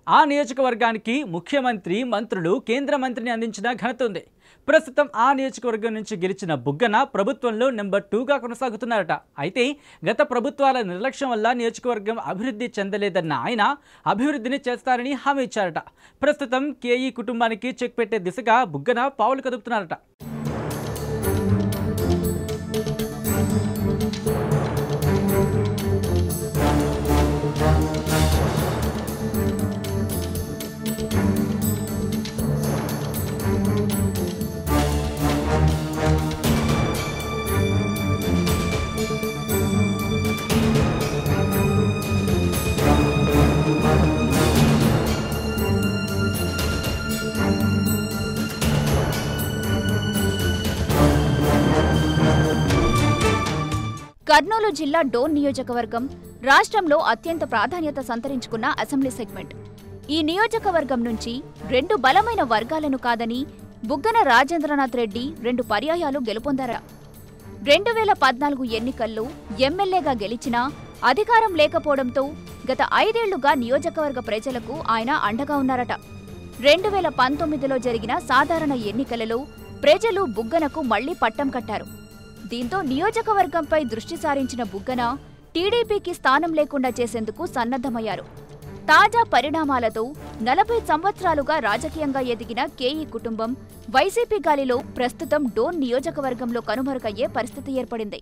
ఆ నియోజకవర్గానికి ముఖ్యమంత్రి మంత్రులు కేంద్ర మంత్రిని అందించిన ఘనత ఉంది ప్రస్తుతం ఆ నియోజకవర్గం నుంచి గెలిచిన బుగ్గన ప్రభుత్వంలో నెంబర్ టూగా కొనసాగుతున్నారట అయితే గత ప్రభుత్వాల నిర్లక్ష్యం వల్ల నియోజకవర్గం అభివృద్ధి చెందలేదన్న ఆయన అభివృద్ధిని చేస్తారని హామీ ఇచ్చారట ప్రస్తుతం కేఈ కుటుంబానికి చెక్ పెట్టే దిశగా బుగ్గన పావులు కదుపుతున్నారట కర్నూలు జిల్లా డోన్ నియోజకవర్గం రాష్ట్రంలో అత్యంత ప్రాధాన్యత సంతరించుకున్న అసెంబ్లీ సెగ్మెంట్ ఈ నియోజకవర్గం నుంచి రెండు బలమైన వర్గాలను కాదని బుగ్గన రాజేంద్రనాథ్ రెడ్డి రెండు పర్యాయాలు గెలుపొందారా రెండు వేల పద్నాలుగు ఎన్నికల్లో ఎమ్మెల్యేగా గెలిచినా అధికారం లేకపోవడంతో గత ఐదేళ్లుగా నియోజకవర్గ ప్రజలకు ఆయన అండగా ఉన్నారట రెండు వేల పంతొమ్మిదిలో జరిగిన సాధారణ ఎన్నికలలో ప్రజలు బుగ్గనకు మళ్లీ పట్టం కట్టారు దీంతో నియోజకవర్గంపై దృష్టి సారించిన బుగ్గన టీడీపీకి స్థానం లేకుండా చేసేందుకు సన్నద్ధమయ్యారు తాజా పరిణామాలతో నలభై సంవత్సరాలుగా రాజకీయంగా ఎదిగిన కేఈ కుటుంబం వైసీపీ గాలిలో ప్రస్తుతం డోన్ నియోజకవర్గంలో కనుమరుగయ్యే పరిస్థితి ఏర్పడింది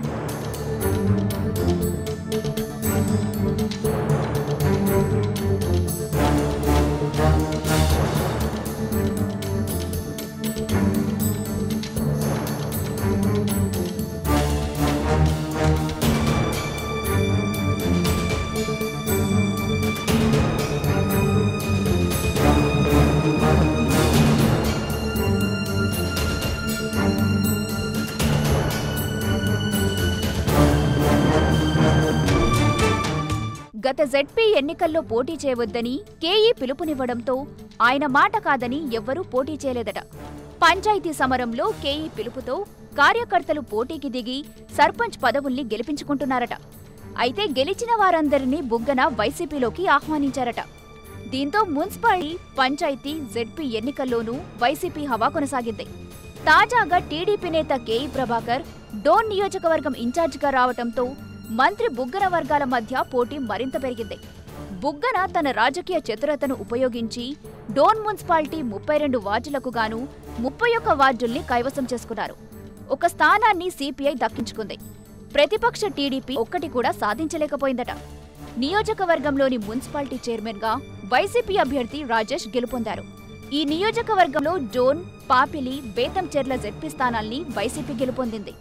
గత జెడ్పీ ఎన్నికల్లో పోటీ చేయవద్దని కేఈ పిలుపునివ్వడంతో ఆయన మాట కాదని ఎవ్వరూ పోటీ చేయలేదట పంచాయతీ సమరంలో కేఈ పిలుపుతో కార్యకర్తలు పోటీకి దిగి సర్పంచ్ పదవుల్ని గెలిపించుకుంటున్నారట అయితే గెలిచిన వారందరినీ బుగ్గన వైసీపీలోకి ఆహ్వానించారట దీంతో మున్సిపాలిటీ పంచాయతీ జెడ్పీ ఎన్నికల్లోనూ వైసీపీ హవా కొనసాగింది తాజాగా టీడీపీ నేత కేఈ ప్రభాకర్ డోన్ నియోజకవర్గం ఇన్ఛార్జిగా రావటంతో మంత్రి బుగ్గన వర్గాల మధ్య పోటీ మరింత పెరిగింది బుగ్గన తన రాజకీయ చతురతను ఉపయోగించి డోన్ మున్సిపాలిటీ ముప్పై రెండు వార్డులకు గాను ముప్పై ఒక్క వార్డుల్ని కైవసం చేసుకున్నారు ఒక స్థానాన్ని సిపిఐ దక్కించుకుంది ప్రతిపక్ష టీడీపీ ఒక్కటి కూడా సాధించలేకపోయిందట నియోజకవర్గంలోని మున్సిపాలిటీ చైర్మన్గా వైసీపీ అభ్యర్థి రాజేష్ గెలుపొందారు ఈ నియోజకవర్గంలో డోన్ పాపిలి బేతంచెర్ల జెడ్పీ స్థానాల్ని వైసీపీ గెలుపొందింది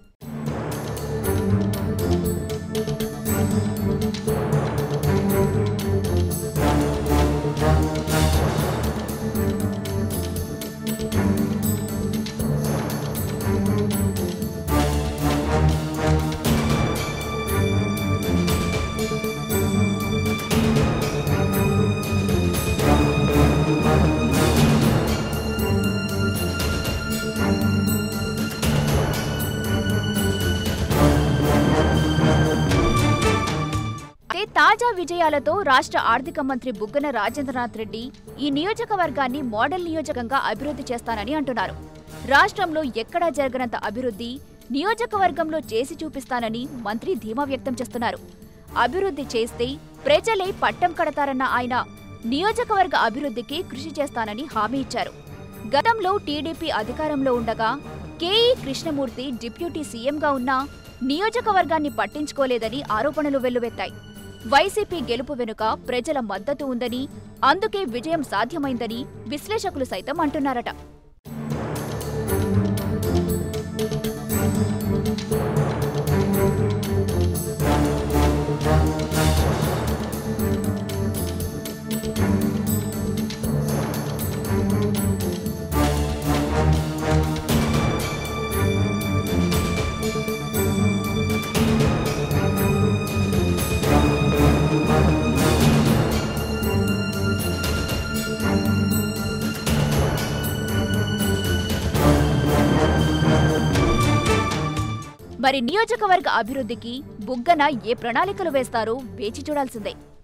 అయితే తాజా విజయాలతో రాష్ట్ర ఆర్థిక మంత్రి బుగ్గన రాజేంద్రనాథ్ రెడ్డి ఈ నియోజకవర్గాన్ని మోడల్ నియోజకంగా అభివృద్ధి చేస్తానని అంటున్నారు రాష్ట్రంలో ఎక్కడా జరగనంత అభివృద్ధి నియోజకవర్గంలో చేసి చూపిస్తానని మంత్రి ధీమా వ్యక్తం చేస్తున్నారు అభివృద్ధి చేస్తే ప్రజలే పట్టం కడతారన్న ఆయన నియోజకవర్గ అభివృద్ధికి కృషి చేస్తానని హామీ ఇచ్చారు గతంలో టీడీపీ అధికారంలో ఉండగా కేఈ కృష్ణమూర్తి డిప్యూటీ సీఎంగా ఉన్నా నియోజకవర్గాన్ని పట్టించుకోలేదని ఆరోపణలు వెల్లువెత్తాయి వైసీపీ గెలుపు వెనుక ప్రజల మద్దతు ఉందని అందుకే విజయం సాధ్యమైందని విశ్లేషకులు సైతం అంటున్నారట మరి నియోజకవర్గ అభివృద్ధికి బుగ్గన ఏ ప్రణాళికలు వేస్తారో వేచి చూడాల్సిందే